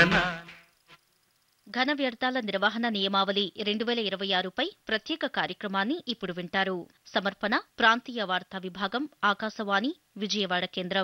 నందన ఘన వ్యర్థాల నిర్వహణ నియమావళి రెండు వేల ఇరవై ఆరుపై ప్రత్యేక కార్యక్రమాన్ని ఇప్పుడు వింటారు సమర్పణ ప్రాంతీయ వార్తా విభాగం ఆకాశవాణి విజయవాడ కేంద్రం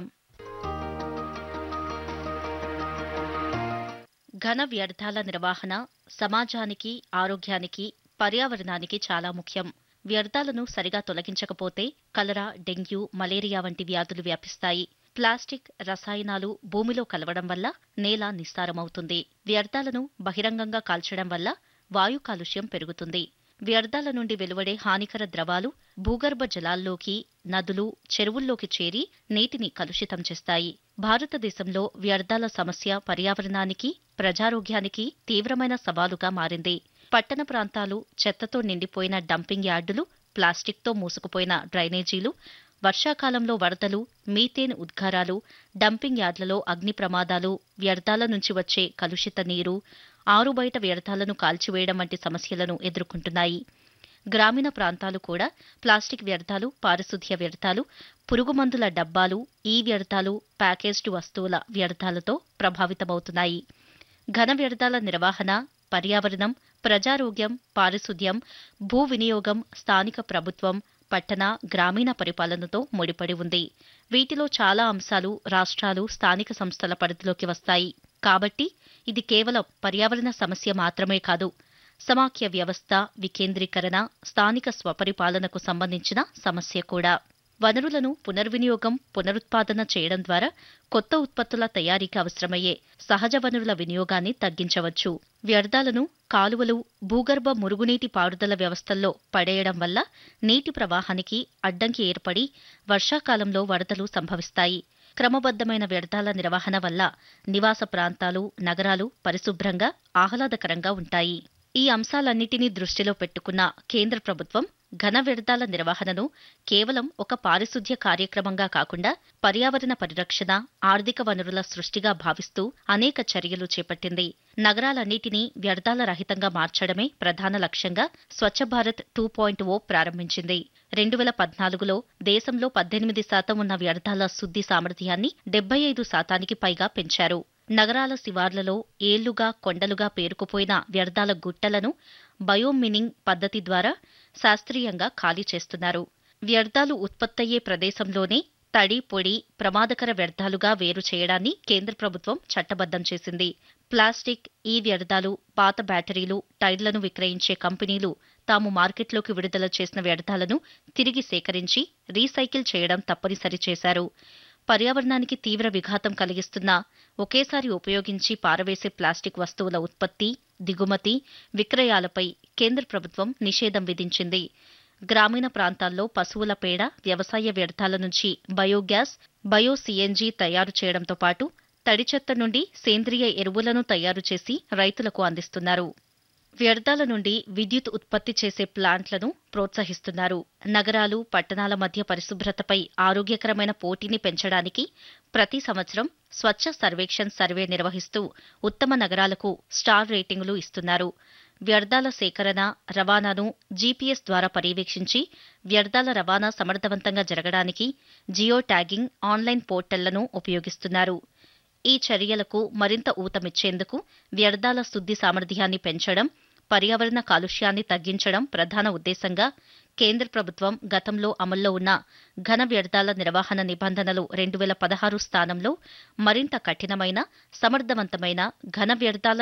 ఘన వ్యర్థాల నిర్వహణ సమాజానికి ఆరోగ్యానికి పర్యావరణానికి చాలా ముఖ్యం వ్యర్థాలను సరిగా తొలగించకపోతే కలరా డెంగ్యూ మలేరియా వంటి వ్యాధులు వ్యాపిస్తాయి ప్లాస్టిక్ రసాయనాలు భూమిలో కలవడం వల్ల నేల నిస్సారమవుతుంది వ్యర్థాలను బహిరంగంగా కాల్చడం వల్ల వాయు కాలుష్యం పెరుగుతుంది వ్యర్థాల నుండి వెలువడే హానికర ద్రవాలు భూగర్భ జలాల్లోకి నదులు చెరువుల్లోకి చేరి నీటిని కలుషితం చేస్తాయి భారతదేశంలో వ్యర్థాల సమస్య పర్యావరణానికి ప్రజారోగ్యానికి తీవ్రమైన సవాలుగా మారింది పట్టణ ప్రాంతాలు చెత్తతో నిండిపోయిన డంపింగ్ యార్డులు ప్లాస్టిక్తో మూసుకుపోయిన డ్రైనేజీలు వర్షాకాలంలో వరదలు మీథేన్ ఉద్గారాలు డంపింగ్ యార్డులలో అగ్ని ప్రమాదాలు వ్యర్థాల నుంచి వచ్చే కలుషిత నీరు ఆరుబయట వ్యర్థాలను కాల్చివేయడం వంటి సమస్యలను ఎదుర్కొంటున్నాయి గ్రామీణ ప్రాంతాలు కూడా ప్లాస్టిక్ వ్యర్థాలు పారిశుధ్య వ్యర్థాలు పురుగుమందుల డబ్బాలు ఈ వ్యర్థాలు ప్యాకేజ్డ్ వస్తువుల వ్యర్థాలతో ప్రభావితమవుతున్నాయి ఘన వ్యర్థాల నిర్వహణ పర్యావరణం ప్రజారోగ్యం పారిశుధ్యం భూ వినియోగం స్థానిక ప్రభుత్వం పట్టణ గ్రామీణ పరిపాలనతో ముడిపడి ఉంది వీటిలో చాలా అంశాలు రాష్ట్రాలు స్థానిక సంస్థల పరిధిలోకి వస్తాయి కాబట్టి ఇది కేవలం పర్యావరణ సమస్య మాత్రమే కాదు సమాఖ్య వ్యవస్థ వికేంద్రీకరణ స్థానిక స్వపరిపాలనకు సంబంధించిన సమస్య కూడా వనరులను పునర్వినియోగం పునరుత్పాదన చేయడం ద్వారా కొత్త ఉత్పత్తుల తయారీకి అవసరమయ్యే సహజ వనరుల వినియోగాన్ని తగ్గించవచ్చు వ్యర్థాలను కాలువలు భూగర్భ మురుగునీటి పారుదల వ్యవస్థల్లో పడేయడం వల్ల నీటి ప్రవాహానికి అడ్డంకి ఏర్పడి వర్షాకాలంలో వరదలు సంభవిస్తాయి క్రమబద్దమైన వ్యర్థాల నిర్వహణ వల్ల నివాస ప్రాంతాలు నగరాలు పరిశుభ్రంగా ఆహ్లాదకరంగా ఉంటాయి ఈ అంశాలన్నిటినీ దృష్టిలో పెట్టుకున్న కేంద్ర ప్రభుత్వం ఘన వ్యర్థాల నిర్వహణను కేవలం ఒక పారిశుధ్య కార్యక్రమంగా కాకుండా పర్యావరణ పరిరక్షణ ఆర్థిక వనరుల సృష్టిగా భావిస్తూ అనేక చర్యలు చేపట్టింది నగరాలన్నిటినీ వ్యర్థాల రహితంగా మార్చడమే ప్రధాన లక్ష్యంగా Swachh Bharat two point O ప్రారంభించింది రెండు వేల పద్నాలుగులో దేశంలో పద్దెనిమిది శాతం ఉన్న వ్యర్థాల శుద్ధి సామర్థ్యాన్ని డెబ్బై ఐదు శాతానికి పైగా పెంచారు నగరాల శివార్లలో ఏళ్లుగా కొండలుగా పేరుకుపోయిన వ్యర్థాల గుట్టలను బయోమినింగ్ పద్ధతి ద్వారా శాస్త్రీయంగా ఖాళీ చేస్తున్నారు వ్యర్థాలు ఉత్పత్తయ్యే ప్రదేశంలోనే తడి పొడి ప్రమాదకర వ్యర్థాలుగా వేరు చేయడాన్ని కేంద్ర ప్రభుత్వం చట్టబద్దం చేసింది ప్లాస్టిక్ ఈ వ్యర్థాలు పాత బ్యాటరీలు టైర్లను విక్రయించే కంపెనీలు తాము మార్కెట్లోకి విడుదల చేసిన వ్యర్థాలను తిరిగి సేకరించి రీసైకిల్ చేయడం తప్పనిసరి చేశారు పర్యావరణానికి తీవ్ర విఘాతం కలిగిస్తున్న ఒకేసారి ఉపయోగించి పారవేసే ప్లాస్టిక్ వస్తువుల ఉత్పత్తి దిగుమతి విక్రయాలపై కేంద్ర ప్రభుత్వం నిషేధం విధించింది గ్రామీణ ప్రాంతాల్లో పశువుల పేడ వ్యవసాయ వ్యర్థాల నుంచి బయోగ్యాస్ బయో సీఎన్జీ తయారు చేయడంతో పాటు తడి చెత్త నుండి సేంద్రియ ఎరువులను తయారు చేసి రైతులకు అందిస్తున్నారు వ్యర్థాల నుండి విద్యుత్ ఉత్పత్తి చేసే ప్లాంట్లను ప్రోత్సహిస్తున్నారు నగరాలు పట్టణాల మధ్య పరిశుభ్రతపై ఆరోగ్యకరమైన పోటీని పెంచడానికి ప్రతి సంవత్సరం స్వచ్ఛ సర్వేక్షణ్ సర్వే నిర్వహిస్తూ ఉత్తమ నగరాలకు స్టార్ రేటింగులు ఇస్తున్నారు వ్యర్థాల సేకరణ రవాణాను జీపీఎస్ ద్వారా పర్యవేక్షించి వ్యర్థాల రవాణా సమర్థవంతంగా జరగడానికి జియో ట్యాగింగ్ ఆన్లైన్ పోర్టళ్లను ఉపయోగిస్తున్నారు ఈ చర్యలకు మరింత ఊతమిచ్చేందుకు వ్యర్థాల శుద్ధి సామర్థ్యాన్ని పెంచడం పర్యావరణ కాలుష్యాన్ని తగ్గించడం ప్రధాన ఉద్దేశంగా కేంద్ర ప్రభుత్వం గతంలో అమల్లో ఉన్న ఘన వ్యర్థాల నిర్వహణ నిబంధనలు రెండు వేల పదహారు స్థానంలో మరింత కఠినమైన సమర్థవంతమైన ఘన వ్యర్థాల